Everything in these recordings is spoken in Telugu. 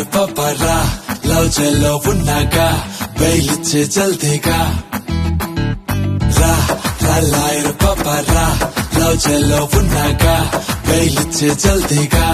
లాయర్ పపరా లవ్ చెల్లో ఉన్నాక బయలుచ్చే జల్దీగా రా రా లాయర్ పపరా లవ్ చెల్లో ఉన్నాక బయలుచ్చే జల్దీగా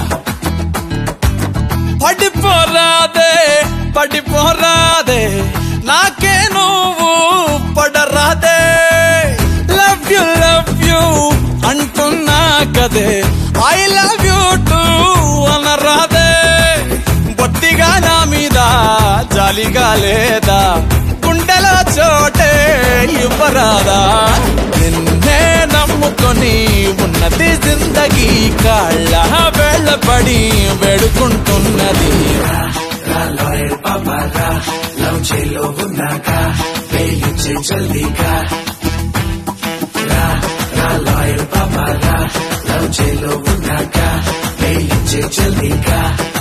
పడిపోరాదే పడిపోరాదే నాకే నువ్వు పడరాదే లవ్ యు లవ్ యు అంటున్నా కదే ఐ లవ్ యు టు అనరాదే బొత్తిగా నా మీద జాలిగా లేదా గుండెలో చోటే ఇవ్వరాదా నిన్నే నమ్ముకొని ఉన్నది జిందగీ కాళ్ళ వేళ్ళపడి వేడుకుంటున్నది రా లాయర్ పపరా లవ్ చెల్లో ఉన్నాక బయలుచ్చే జల్దీగా రా రా లాయర్ పపరా లవ్ చెల్లో ఉన్నాక బయలుచ్చే జల్దీగా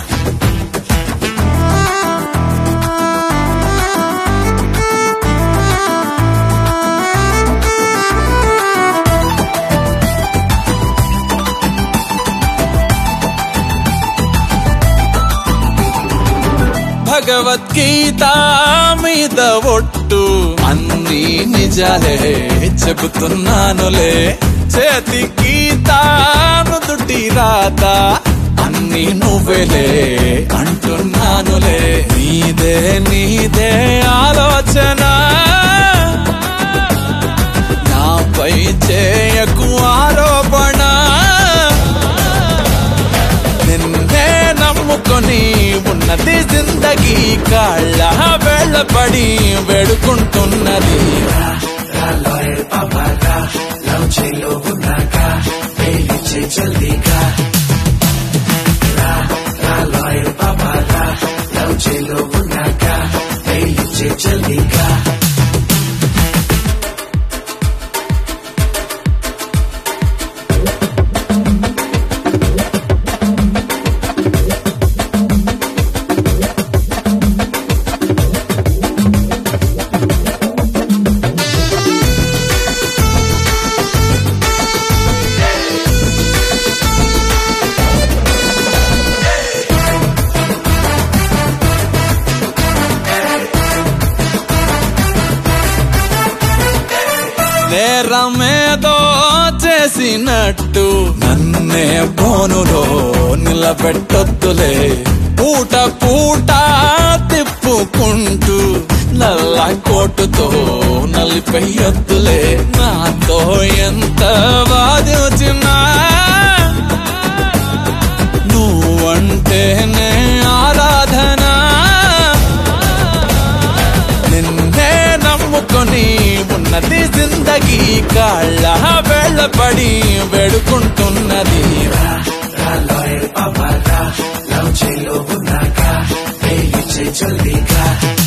భగవద్గీత మీద ఒట్టు అన్ని నిజాలే చెబుతున్నానులే చేతి గీత నుదుటి రాత అన్ని నువ్వేలే అంటున్నానులే నీదే నీదే ఆలోచన నాపై చేయకు ఆరోపణ నిన్నే నమ్ముకొని ఉన్నది జిందగీ కాళ్ళ వేళ్ళపడి వేడుకుంటున్నది రా లాయర్ పపరా లవ్ చెల్లో ఉన్నాక బయలుచ్చే జల్దీగా రా రా లాయర్ పపరా లవ్ చెల్లో ఉన్నాక బయలుచ్చే జల్దీగా నేరమేదో చేసినట్టు నన్నే బోనులో నిలబెట్టొద్దులే పూట పూట తిప్పుకుంటూ నల్ల కోటుతో నలిపెయ్యొద్దులే నాతో ఎంత వాదించినా నువ్వంటేనే ఆరాధన నిన్నే నమ్ముకొని ఉన్నది జిందగీ కాళ్ళ వేళ్ళపడి వేడుకుంటున్నది రా లాయర్ పపరా లవ్ చెల్లో ఉన్నాక బయలుచ్చే జల్దీగా